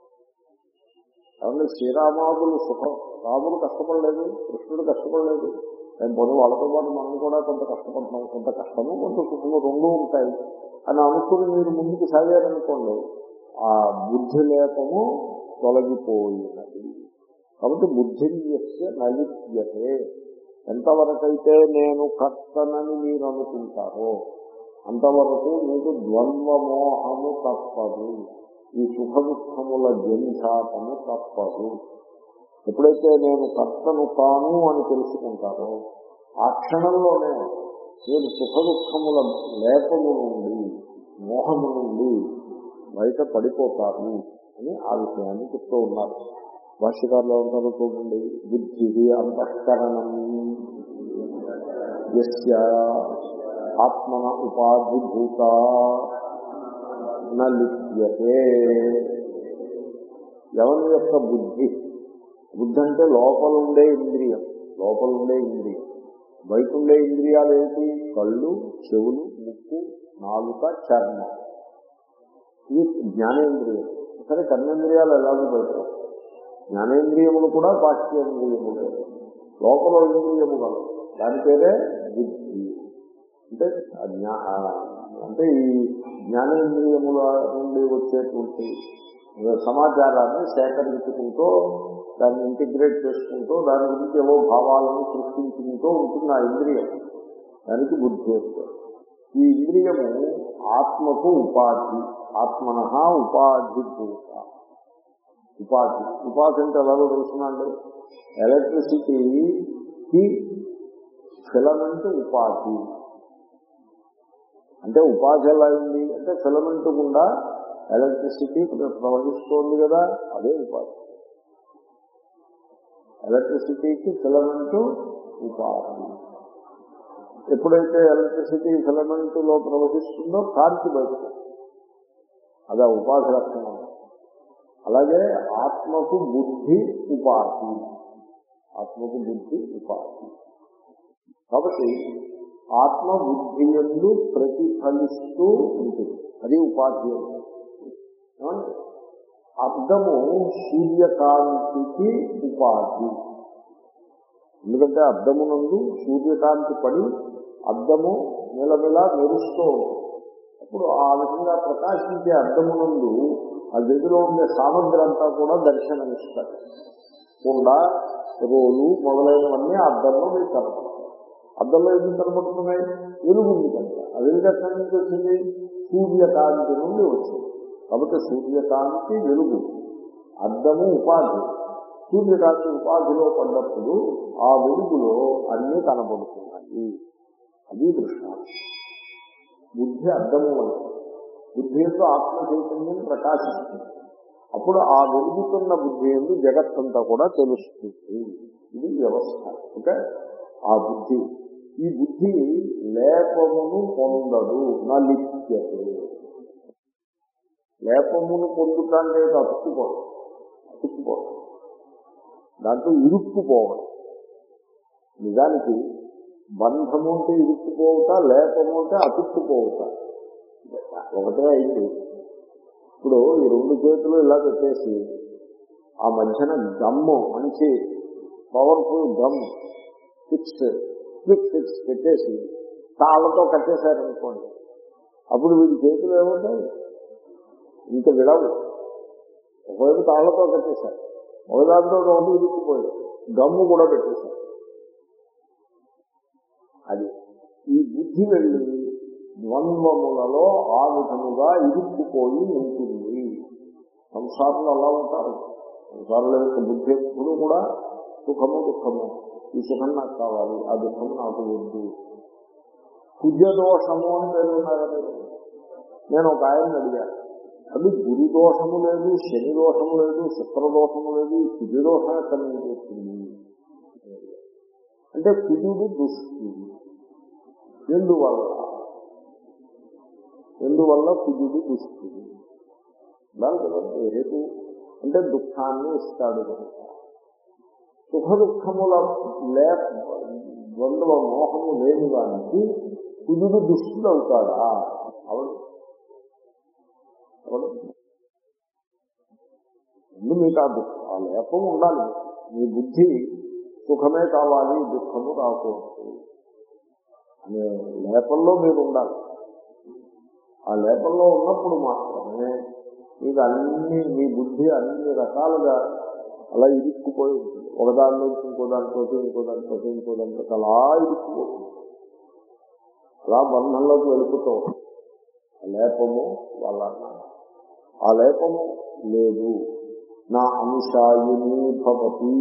కాబట్టి శ్రీరామాదులు సుఖం రాముడు కష్టపడలేదు కృష్ణుడు కష్టపడలేదు నేను పోనీ వాళ్ళతో పాటు మనం కూడా కొంత కష్టపడుతున్నాం కొంత కష్టము కొంత సుఖము రెండూ ఉంటాయి అని అనుకుని మీరు ముందుకు సాగారనుకోండి ఆ బుద్ధి లేపము తొలగిపోయినది కాబట్టి బుద్ధి చేస్తే నలిప్యతే ఎంతవరకైతే నేను కర్తనని మీరు అనుకుంటారో అంతవరకు మీకు ద్వంద్వమోహము తప్పదు ఈ సుఖ దుఃఖముల జంఝాటము తప్పదు ఎప్పుడైతే నేను కర్తను తాను అని తెలుసుకుంటారో ఆ క్షణంలోనే మీరు సుఖ దుఃఖముల లేపము నుండి మోహము నుండి బయట పడిపోతారు అని ఆ విషయాన్ని చెప్తూ ఉన్నారు భాష్యకారులు ఉంటారు చూడండి బుద్ధి అంతఃకరణం యస్య ఆత్మన ఉపాధిభూత నలిప్యతే ఎవరి యొక్క బుద్ధి బుద్ధి అంటే లోపల ఉండే ఇంద్రియం లోపల ఉండే ఇంద్రియం బయట ఉండే ఇంద్రియాలు ఏంటి కళ్ళు చెవులు ముక్కు నాలుక చర్మం ఇది జ్ఞానేంద్రియం సరే కర్మేంద్రియాలు ఎలాగో బయట జ్ఞానేంద్రియములు కూడా బాహ్యేంద్రియములు లోపల ఇంద్రియము కలవు దాని పేరే బుద్ధి అంటే ఆ జ్ఞా ఆ అంటే ఈ జ్ఞానేంద్రియముల నుండి వచ్చేటువంటి సమాచారాన్ని సేకరించుకుంటూ దాన్ని ఇంటిగ్రేట్ చేసుకుంటూ దాని గురించి ఏవో భావాలను సృష్టించుకుంటూ ఉంటుంది ఆ ఇంద్రియం దానికి బుద్ధి వస్తుంది ఈ ఇంద్రియము ఆత్మకు ఉపాధి ఆత్మన ఉపాధిభూత ఉపాధి ఉపాధి అంటే ఎలాగో తెలుసునండి ఎలక్ట్రిసిటీకి ఫిలమెంట్ ఉపాధి అంటే ఉపాధి ఎలా అయింది అంటే ఫిలమెంట్ గుండా ఎలక్ట్రిసిటీ ప్రవహిస్తోంది కదా అదే ఉపాధి ఎలక్ట్రిసిటీకి ఫిలమెంట్ ఉపాధి ఎప్పుడైతే ఎలక్ట్రిసిటీ ఫిలమెంట్ లో ప్రవహిస్తుందో కాంతి బయటకు అదే ఉపాధి లక్షణం అలాగే ఆత్మకు బుద్ధి ఉపాధి ఆత్మకు బుద్ధి ఉపాధి కాబట్టి ఆత్మ బుద్ధి ఎందు ప్రతిఫలిస్తూ ఉంటుంది అది ఉపాధి అంటే ఏమండి? అర్థము సూర్యకాంతికి ఉపాధి ఎందుకంటే అద్దమునందు సూర్యకాంతి పడి అద్దము నిలమిల మెరుస్తూ ఉంటుంది అప్పుడు ఆ విధంగా ప్రకాశించే అద్దమునందు ఆ గదిలో ఉండే సామగ్రి అంతా కూడా దర్శనమిస్తారు కుండ రోలు మొదలైనవన్నీ ఆ అద్దంలో మీకు కనపడతాయి అద్దంలో ఎందుకు కనపడుతున్నాయి వెలుగు ఉంది కనుక ఆ వెలుగు ఎక్కడి నుంచి వచ్చింది సూర్యకాంతి నుండి వచ్చింది కాబట్టి సూర్యకాంతి వెలుగు అద్దము ఉపాధి సూర్యకాంతి ఉపాధిలో పడ్డప్పుడు ఆ వెలుగులో అన్నీ కనబడుతున్నాయి అది దృష్టాంతం బుద్ధి అర్థము వల్ల బుద్ధి ఎందు ఆత్మ చైతన్యం ప్రకాశిస్తుంది అప్పుడు ఆ వెలుగుతున్న బుద్ధి ఎందు జగత్తంతా కూడా తెలుస్తుంది ఇది వ్యవస్థ ఓకే ఆ బుద్ధి ఈ బుద్ధి లేపమును పొందదు నా లిప్యతే లేపమును పొందుతాంటే అతుక్కుపోవడం అతుక్కుపోవడం దాంట్లో ఇరుక్కుపోవడం నిజానికి బంధము అంటే ఇరుక్కుపోవుట లేపము అంటే అతుక్కుపోవుట ఒకటే అయింది ఇప్పుడు ఈ రెండు చేతులు ఇలా పెట్టేసి ఆ మధ్యన గమ్ము మంచి powerful gum fix quick fix పెట్టేసి తాళ్ళతో కట్టేశారనుకోండి అప్పుడు వీడి చేతులు ఏముంటాయి ఇంక విడవు ఒకవైపు తాళ్లతో కట్టేశారు ఒకదాంతో ఒకటి ఇరుక్కుపోయాడు గమ్ము కూడా పెట్టేశారు అది ఈ బుద్ధి వెళ్ళి ద్వంద్వములలో ఆ విధముగా ఇరుక్కుపోయి ఉంటుంది సంసారంలో అలా ఉంటారు సంసారంలో యొక్క బుద్ధి ఎప్పుడు కూడా సుఖము దుఃఖము ఈ సుఖం నాకు కావాలి ఆ దుఃఖం నాకు వద్దు కుజదోషము అని పేరు ఉన్నారా మీరు? నేను ఒక ఆయన అడిగాను అది గురు దోషము లేదు శని దోషము లేదు శుక్ర దోషము లేదు ఈ కుజ దోషం ఎక్కడి నుంచి వచ్చింది అంటే కుజుడు దుష్టుడు ఎందువల్ల ఎందువల్ల కుజుడు దుష్టుడు ఉండాలి కదా హేతు అంటే దుఃఖాన్ని ఇస్తాడు కనుక సుఖ దుఃఖముల లే ద్వంద్వ మోహము లేని వానికి కుజుడు దుష్టుడు అవుతాడా అవడు అవడు ముందు మీకు ఆ దుఃఖం ఆ లేపం ఉండాలి మీ బుద్ధి సుఖమే కావాలి దుఃఖము రాకూడదు అనే లేపంలో మీరు ఉండాలి ఆ లేపంలో ఉన్నప్పుడు మాత్రమే మీకు అన్ని మీ బుద్ధి అన్ని రకాలుగా అలా ఇరుక్కుపోయి ఉంటుంది ఒకదానిలోంచి ఇంకో దాంట్లో ఇంకో దాంట్లో ఇంకో దాంట్లో అలా ఇరుక్కుపోతుంది అలా బంధంలోకి వెళ్ళిపోతూ ఉంటుంది. ఆ లేపము వాళ్ళ ఆ లేపము లేదు నా అంశాయిని భవతి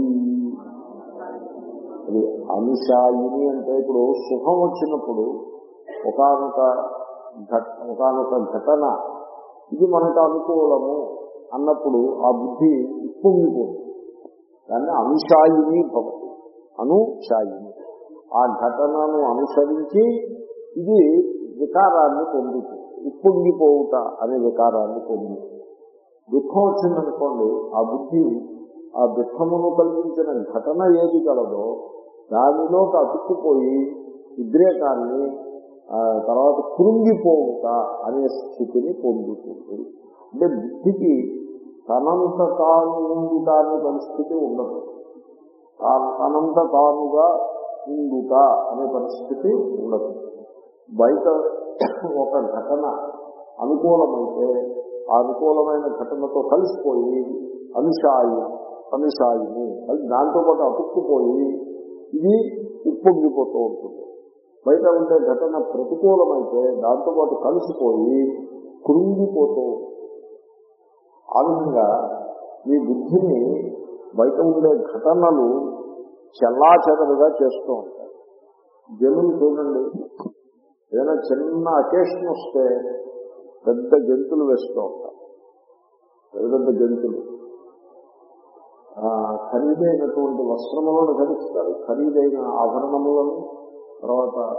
అది అంశాయిని అంటే ఇప్పుడు సుఖం వచ్చినప్పుడు ఒకనొక ఘట ఒకనొక ఘటన ఇది మనకు అనుకూలము అన్నప్పుడు ఆ బుద్ధి ఉప్పొంగిపోతుంది దాన్ని అంశాయిని భవతి అనుశాయిని ఆ ఘటనను అనుసరించి ఇది వికారాన్ని పొందుతుంది ఉప్పొంగిపోవుట అనే వికారాన్ని పొందుతుంది దుఃఖం వచ్చిందనుకోండి ఆ బుద్ధి ఆ దుఃఖమును కలిగించిన ఘటన ఏది కలదో దానిలోకి అతుక్కుపోయి ఉద్రేకాన్ని ఆ తర్వాత కృంగిపోవుట అనే స్థితిని పొందుతుంది అంటే బుద్ధికి తనంత తాను ఉండుట అనే పరిస్థితి ఉండదు తా- తనంత తానుగా ఉండుట అనే పరిస్థితి ఉండదు బయట ఒక ఘటన అనుకూలమైతే ఆ అనుకూలమైన ఘటనతో కలిసిపోయి అనుషాయి అనుషాయిని అది దాంతోపాటు అతుక్కుపోయి ఇది ఉప్పొంగిపోతూ ఉంటుంది బయట ఉండే ఘటన ప్రతికూలమైతే దాంతోపాటు కలిసిపోయి కృంగిపోతూ ఉంటుంది ఆ విధంగా మీ బుద్ధిని బయట ఉండే ఘటనలు చెల్లాచెదరుగా చేస్తూ ఉంటాయి జనులు చూడండి ఏదైనా చిన్న అకేషన్ వస్తే పెద్ద గెంతులు వేస్తూ ఉంటారు పెద్ద పెద్ద గెంతులు ఆ, ఖరీదైనటువంటి వస్త్రములను ధరిస్తారు ఖరీదైన ఆభరణములను తర్వాత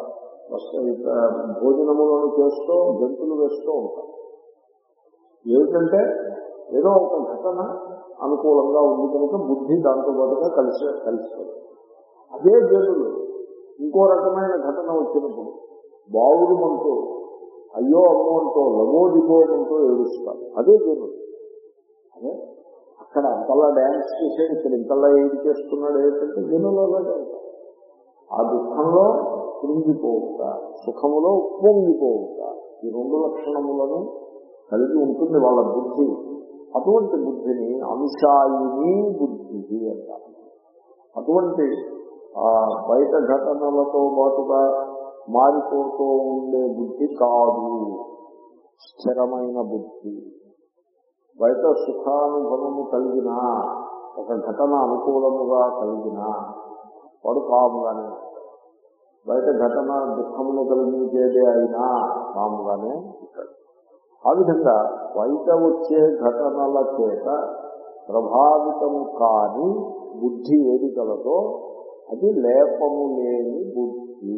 వస్త ఇక భోజనములను చేస్తూ గంతులు వేస్తూ ఉంటారు ఏమిటంటే ఏదో ఒక ఘటన అనుకూలంగా ఉంది కనుక బుద్ధి దాంతో పాటుగా కలిసి కలిసి అదే జనులు ఇంకో రకమైన ఘటన వచ్చినప్పుడు బావులమంటూ అయ్యో అమ్మో అంటూ లమోదిపోమంటూ ఏడుస్తారు అదే జనులు అదే అక్కడ అంతలా డ్యాన్స్ చేసేది ఇక్కడ ఇంతలా ఏది చేస్తున్నాడు ఏంటంటే జనులు అలాగే ఉంటారు ఆ దుఃఖంలో కృంగిపోవుట సుఖములో ఉప్పొంగిపోవుట ఈ రెండు లక్షణములను కలిగి ఉంటుంది వాళ్ళ బుద్ధి అటువంటి బుద్ధిని అంశాయిని బుద్ధి అంటారు అటువంటి ఆ బయట ఘటనలతో పాటుగా మారిపోతూ ఉండే బుద్ధి కాదు స్థిరమైన బుద్ధి బయట సుఖానుభవము కలిగిన ఒక ఘటన అనుకూలముగా కలిగిన వాడు కాముగానే బయట ఘటన దుఃఖమును కలిగించేదే అయినా కాముగానే ఉంటాడు ఆ విధంగా బయట వచ్చే ఘటనల చేత ప్రభావితము కాని బుద్ధి ఏది కలదో అది లేపము లేని బుద్ధి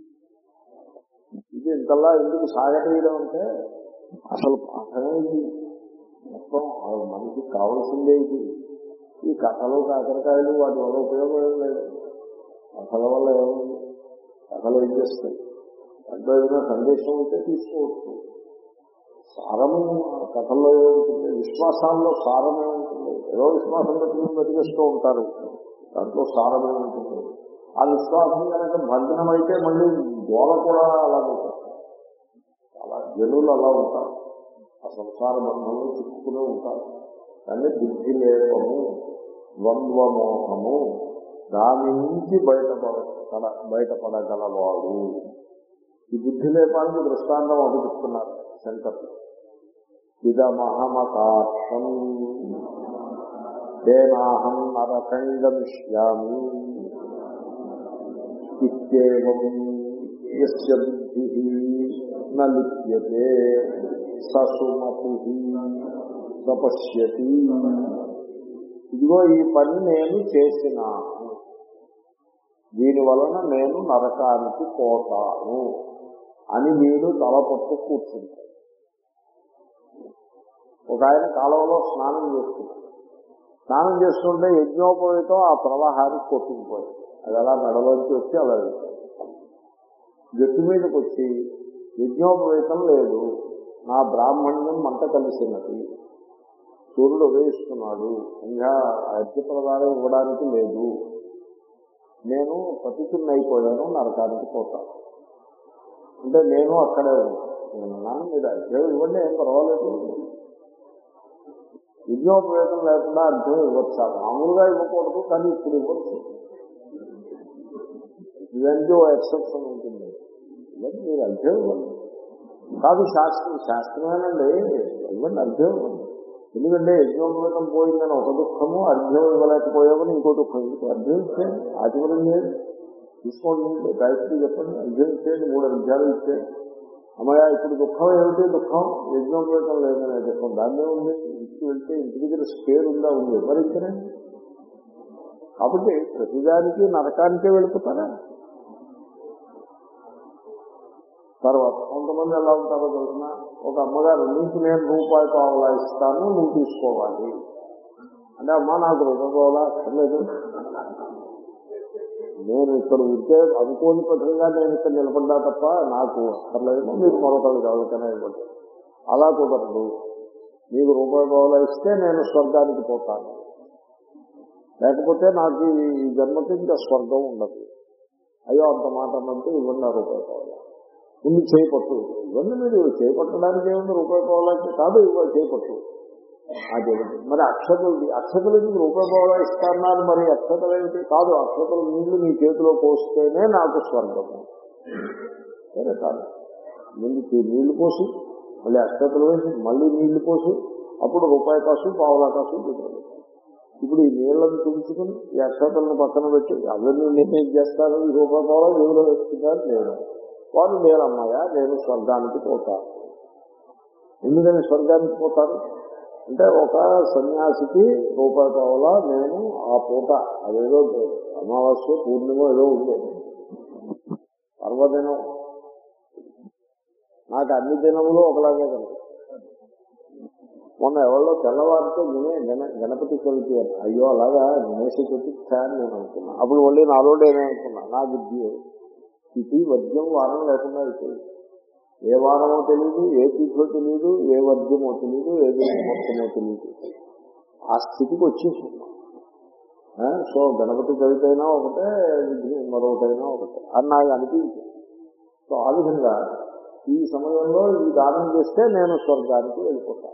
ఇది ఇంతలా ఎందుకు సాగటేయడం అంటే అసలు పాఠమే ఇది మొత్తం ఆ మనిషికి కావాల్సిందే ఇది ఈ కథలు కాకరకాయలు వాటి వల్ల ఉపయోగం ఏం లేదు కథల వల్ల ఏముంది కథలు ఏం చేస్తాయి దాంట్లో ఏదైనా సందేశం ఉంటే తీసుకోవచ్చు సారము ఆ కథల్లో ఏముంటుంది విశ్వాసాల్లో సారమే ఉంటుంది ఏదో విశ్వాసం పెట్టుకుని బతికేస్తూ ఉంటారు దాంట్లో సారమే ఉంటుంది ఆ విశ్వాసం కనుక భగ్నమైతే మళ్ళీ గోల కూడా అలాగే చేస్తారు అలా జనులు అలా ఉంటారు ఆ సంసార బంధంలో చిక్కుకునే ఉంటారు కానీ బుద్ధి లేపము ద్వంద్వమోహము దాని నుంచి బయటపడ బయటపడగలవాడు ఈ బుద్ధి లేపానికి దృష్టాంతం అడుగుతున్నారు శంకర్లు ఇదమహమకాక్షం తేనాహం నరకంగమిష్యామి ఇత్యేవం యస్య బుద్ధి నలిప్యతే ససుమతి తపశ్యతి ఇదిగో ఈ పని నేను చేసినాను దీని వలన నేను నరకానికి పోతాను అని మీరు తలపట్టు కూర్చుంటారు ఒక ఆయన కాలంలో స్నానం చేస్తున్నాడు స్నానం చేస్తుంటే యజ్ఞోపవితం ఆ ప్రవాహానికి కొట్టుకుపోయింది అది అలా మెడలోంచి వచ్చి అలా వెళ్తాడు గట్టు మీదకి వచ్చి యజ్ఞోపవేతం లేదు నా బ్రాహ్మణ్యం మంట కలిసినది సూర్యుడు ఉదయిస్తున్నాడు ఇంకా అర్ఘ్య ప్రదానం ఇవ్వడానికి లేదు నేను పతితున్న అయిపోయాను నరకానికి పోతాను అంటే నేను అక్కడే ఉన్నాను మీరు అర్ఘ్యం ఇవ్వండి ఏం పర్వాలేదు యజ్ఞోపవేతం లేకుండా అర్థం ఇవ్వచ్చా మామూలుగా ఇవ్వకూడదు కానీ ఇప్పుడు ఇవ్వచ్చు ఇదంటే ఓ ఎక్సెప్షన్ ఉంటుంది ఇవ్వండి మీరు అర్థం ఇవ్వండి కాదు శాస్త్రం శాస్త్రమేనండి ఇవ్వండి అర్థం ఇవ్వండి ఎందుకంటే యజ్ఞోపవేతం పోయిందని ఒక దుఃఖము అర్ఘ్యం ఇవ్వలేకపోయామని ఇంకో దుఃఖం ఇంకో అర్ఘ్యం ఇచ్చేయండి ఆచమనం చేయండి తీసుకోండి గాయత్రి చెప్పండి అర్ఘ్యం ఇచ్చేయండి మూడు అర్ఘ్యాలు ఇచ్చేయండి అమ్మయ్య ఇప్పుడు దుఃఖం ఏమిటి దుఃఖం యజ్ఞోపవేతం లేదనే దుఃఖం దాన్నే ఉంది ఇంటికి వెళ్తే ఇంటి దగ్గర స్పేర్ ఉందా ఉంది ఎవరిచ్చినా కాబట్టి ప్రతిదానికి నరకానికే వెళ్ళిపోతారా తర్వాత కొంతమంది ఎలా ఉంటారో తెలిసిన ఒక అమ్మగారు నీకు నేను రూపాయి పావులా ఇస్తాను నువ్వు తీసుకోవాలి అంటే అమ్మ నాకు రూపాయి పావులా అక్కర్లేదు నేను ఇక్కడ ఉంటే అనుకోని పథకంగా నేను ఇక్కడ నిలబడ్డా తప్ప నాకు అక్కర్లేదు మీరు మరొకరు ఎవరికైనా ఇవ్వండి అలా కుదరదు మీకు రూపాయి పావులా ఇస్తే నేను స్వర్గానికి పోతాను లేకపోతే నాకు ఈ జన్మకి ఇంకా స్వర్గం ఉండదు అయ్యో అంత మాట అన్నట్టు ఇవ్వండి ఆ రూపాయి పావులా ముందు చేపట్టు ఇవన్నీ మీరు చేపట్టడానికి ఏముంది రూపాయి పావులకి కాదు ఇవ్వాలి చేపట్టు అదే మరి అక్షతలు అక్షతలు ఎందుకు రూపాయి పావులా ఇస్తాన్నారు మరి అక్షతలు ఏమిటి కాదు అక్షతలు నీళ్లు మీ చేతిలో పోస్తేనే నాకు స్వర్గము సరే కాదు ముందు నీళ్లు పోసి మళ్ళీ అక్షతలు వేసి మళ్ళీ నీళ్లు పోసి అప్పుడు రూపాయి కాసు పావులా కాసు పెట్టుకోవాలి ఇప్పుడు ఈ నీళ్లను తుంచుకుని ఈ అక్షతలను పక్కన పెట్టి అవన్నీ నేనేం చేస్తాను ఈ రూపాయి పావులా దేవుడు వేస్తున్నారు నేను వారు నేనమ్మయ్య నేను స్వర్గానికి పోతాను ఎందుకని స్వర్గానికి పోతారు అంటే ఒక సన్యాసికి రూపాయి కావాలా నేను ఆ పూట అదేదో అమావాస్య పూర్ణిమ ఏదో ఉండేది పర్వదినం నాకు అన్ని దినములు ఒకలాగే కనిపిస్తుంది మొన్న ఎవరో తెల్లవారితో వినే గణ గణపతి చవితి అని అయ్యో అలాగా గణేష్ చతుర్థ అని నేను అనుకున్నా అప్పుడు మళ్ళీ నాలో నేనే అనుకున్నా నా బుద్ధి తిథి వద్యం వారం లేకుండా అయిపోయింది ఏ వారమో తెలియదు ఏ తిథో తెలియదు ఏ వద్యమో తెలియదు ఏ మొత్తమో తెలియదు ఆ స్థితికి వచ్చేసింది ఆ, సో గణపతి చవితి అయినా ఒకటే విఘ్న- మరొకటైనా ఒకటే అని నాకు అనిపించింది సో ఆ విధంగా ఈ సమయంలో ఈ దానం చేస్తే నేను స్వర్గానికి వెళ్ళిపోతాను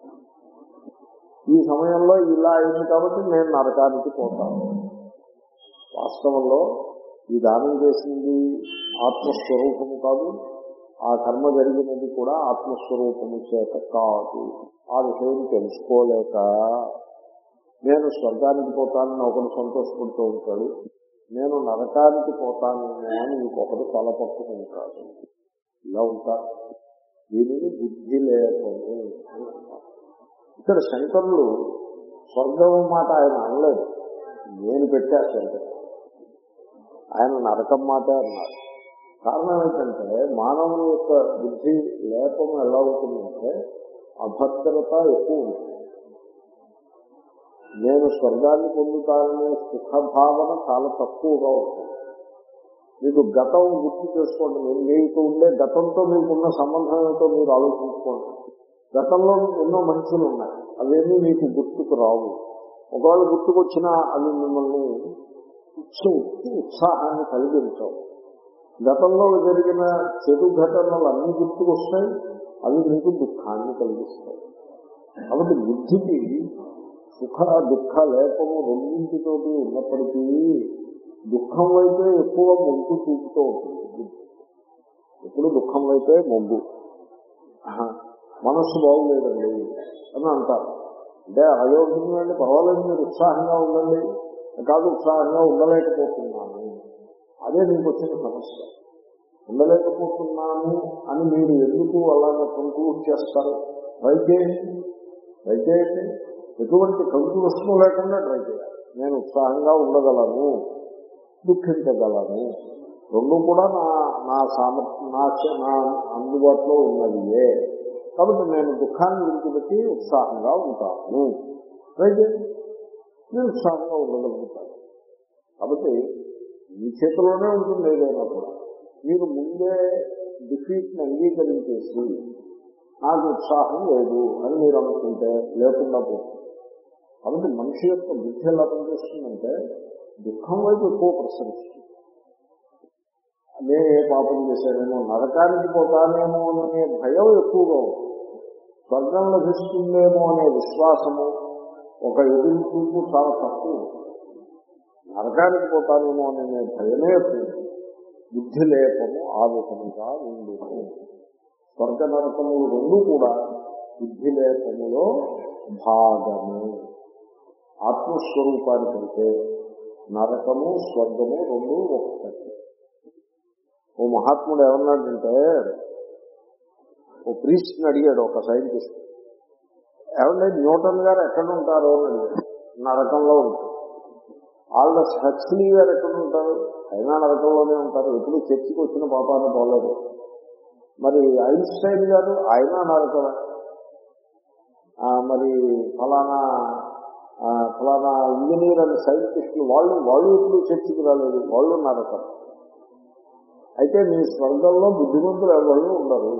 ఈ సమయంలో ఇలా అయింది కాబట్టి నేను నరకానికి పోతాను వాస్తవంలో ఈ దానం చేసింది ఆత్మస్వరూపము కాదు ఆ కర్మ జరిగినది కూడా ఆత్మస్వరూపము చేత కాదు ఆ విషయం తెలుసుకోలేక నేను స్వర్గానికి పోతానని ఒకడు సంతోషపడుతూ ఉంటాడు నేను నరకానికి పోతానేమో అని ఇంకొకడు తలపట్టుకుంటాడు ఇలా ఉంటారు దీనిని బుద్ధి లేకము అని అంటారు. ఇక్కడ శంకరులు స్వర్గం మాట ఆయన అనలేదు నేను పెట్టా శంకర్ ఆయన నరకం మాట అన్నారు కారణం ఏంటంటే మానవుని యొక్క బుద్ధి లేపం ఎలా అవుతుందంటే అభద్రత ఎక్కువ ఉంటుంది నేను స్వర్గాన్ని పొందుతాననే సుఖభావన చాలా తక్కువగా ఉంటుంది మీకు గతం గుర్తు చేసుకోండి మీరు మీకు ఉండే గతంతో మీకున్న సంబంధం ఏమిటో మీరు ఆలోచించుకోండి గతంలో ఎన్నో మనుషులు ఉన్నాయి అవేమీ మీకు గుర్తుకు రావు ఒకవేళ గుర్తుకొచ్చినా అవి మిమ్మల్ని ఉత్సవ ఉత్సాహాన్ని కలిగించవు గతంలో జరిగిన చెడు ఘటనలు అన్ని గుర్తుకొస్తాయి అవి మీకు దుఃఖాన్ని కలిగిస్తాయి కాబట్టి బుద్ధికి సుఖ దుఃఖ లేపము రెండింటితోటి ఉన్నప్పటికీ దుఃఖం వైపే ఎక్కువ మొగ్గు చూపుతూ ఉంటుంది బుద్ధి ఎప్పుడు దుఃఖం వైపే మొగ్గు ఆహా, మనస్సు బాగులేదండి అని అంటారు అంటే అదే ఉంటుందండి పర్వాలేదు మీరు ఉత్సాహంగా ఉండండి కాదు ఉత్సాహంగా ఉండలేకపోతున్నాను అదే మీకు వచ్చిన సమస్య ఉండలేకపోతున్నాను అని మీరు ఎందుకు అలాగే కంక్లూడ్ చేస్తారు ట్రై చేయండి ట్రై చేయండి ఎటువంటి కంక్లూషన్ లేకుండా ట్రై చేయాలి నేను ఉత్సాహంగా ఉండగలను దుఃఖించగలను రెండు కూడా నా నా సామర్థ్యం నా నా అందుబాటులో ఉన్నదియే కాబట్టి నేను దుఃఖాన్ని విడిచిపెట్టి ఉత్సాహంగా ఉంటాను ట్రై చేయండి నేను ఉత్సాహంగా ఉండగలుగుతాను కాబట్టి మీ చేతిలోనే ఉంటుంది ఏదైనా కూడా మీరు ముందే డిఫీట్ని అంగీకరించేసి నాకు ఉత్సాహం లేదు అని మీరు అనుకుంటే లేకుండా పోతుంది కాబట్టి మనిషి యొక్క బుద్ధి ఎలా పనిచేస్తుందంటే దుఃఖం వైపు ఎక్కువ ప్రసరిస్తుంది నేను ఏ పాపం చేశానేమో నరకానికి పోతానేమో అనే భయం ఎక్కువగా ఉంటుంది స్వర్గం లభిస్తుందేమో అనే విశ్వాసము ఒక ఎదురు చూపు చాలా తక్కువ నరకానికి పోతానేమో అనే భయమే ఎక్కువ బుద్ధి లేపము ఆ విధంగా ఉండును స్వర్గ నరకములు రెండు కూడా బుద్ధి లేపములో భాగము ఆత్మస్వరూపానికంటే నరకము స్వర్గము రెండు ఒకటి ఓ మహాత్ముడు ఏమన్నాడంటే ఓ ప్రీస్ట్ని అడిగాడు ఒక సైంటిస్ట్ ఏమంటే న్యూటన్ గారు ఎక్కడ ఉంటారు అని అడిగాడు నరకంలో ఉంటారు ఆల్డస్ హక్స్లీ గారు ఎక్కడ ఉంటారు అయినా నరకంలోనే ఉంటారు ఎప్పుడు చర్చికి వచ్చిన పాపాన్ని పోలేదు మరి ఐన్స్టైన్ గారు ఆయన నరకమే ఆ, మరి ఫలానా ఆ, ఫలానా ఇంజనీర్ అని సైంటిస్టులు వాళ్ళు వాళ్ళు ఎప్పుడు చర్చికి రాలేదు వాళ్ళు నరకం అయితే మీ స్వర్గంలో బుద్ధిమంతులు ఎవరు ఉండరు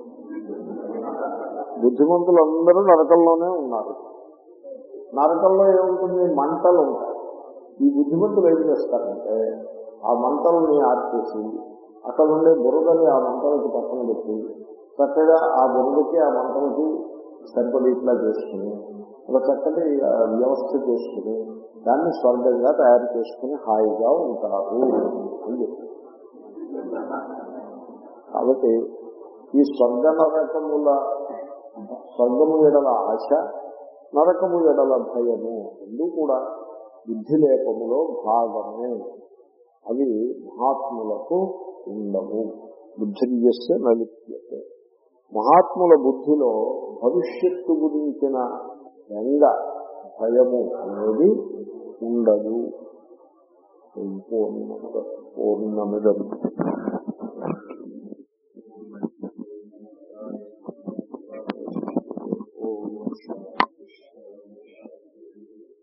బుద్ధిమంతులు అందరూ నరకంలోనే ఉన్నారు నరకంలో ఏముంటుంది మంటలు ఉంటాయి ఈ బుద్ధిమంతులు ఏం చేస్తారంటే ఆ మంటల్ని ఆర్చేసి అక్కడ ఉండే బురదని ఆ మంటలకి పక్కన పెట్టి చక్కగా ఆ బురదకి ఆ మంటలకి సరిపడి ఇట్లా చేసుకుని ఒక చక్కటి ఆ, వ్యవస్థ చేసుకుని దాన్ని స్వర్గంగా తయారు చేసుకుని హాయిగా ఉంటారు అని చెప్పారు కాబట్టి ఈ స్వర్గ నరకముల స్వర్గము ఎడల ఆశ నరకము ఎడల భయము రెండు కూడా బుద్ధి లేపములో భాగమే అవి మహాత్ములకు ఉండవు బుద్ధిని చేస్తే నలిప్యతే మహాత్ముల బుద్ధిలో భవిష్యత్తు గురించిన బెంగ భయము అనేది ఉండదు పూర్ణమిద పూర్ణమిద